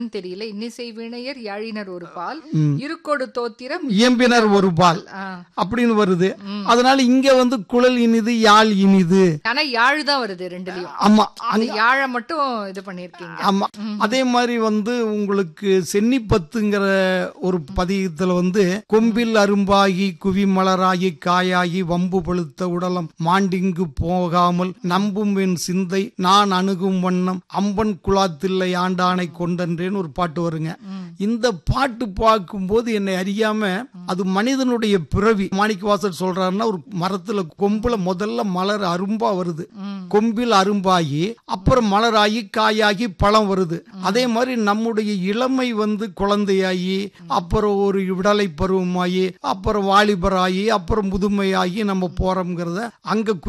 தெரியல இன்னிசை வினையர் யாழினர் ஒரு பால் ம். இருக்கொடு தோத்திரம் இயம்பினர் ஒரு பால் ஆ. அப்படின்னு வருது அதனால இங்க வந்து குழல் இனிது யாழ் இனிது ஆனா யாழ் தான் வருது ரெண்டுலயும் ஆமா அந்த அங்க யாழை மட்டும் இது பண்ணிருக்கீங்க ஆமா அதே மாதிரி வந்து உங்களுக்கு சென்னிப்பத்துங்கிற ஒரு பதிகத்துல வந்து கொம்பில் அரும்பாகி குவி மலராகி காயாகி வம்பு பழுத்த உடலம் மாண்டிங்கு போகாமல் நம்பும் என் சிந்தை நான் அணுகும் வண்ணம் அம்பன் குலாத்தில்லை ஆண்டானை கொண்டன்றேன்னு ஒரு பாட்டு வருங்க இந்த பாட்டு பார்க்கும்போது என்னை அறியாம அது மனிதனுடைய பிறவி மாணிக்கவாசர் சொல்றாருன்னா ஒரு மரத்துல கொம்புல முதல்ல மலர் அரும்பா வருது கொம்பில் அரும்பாகி அப்புறம் மலராகி காயாகி பழம் வருது அதே மாதிரி நம்முடைய இளமை வந்து குழந்தையாகி அப்புறம் ஒரு விடலை பருவமாகி அப்புறம் வாலிபராகி அப்புறம் முதுமையாகி நம்ம போறோம்ங்கிறத அங்க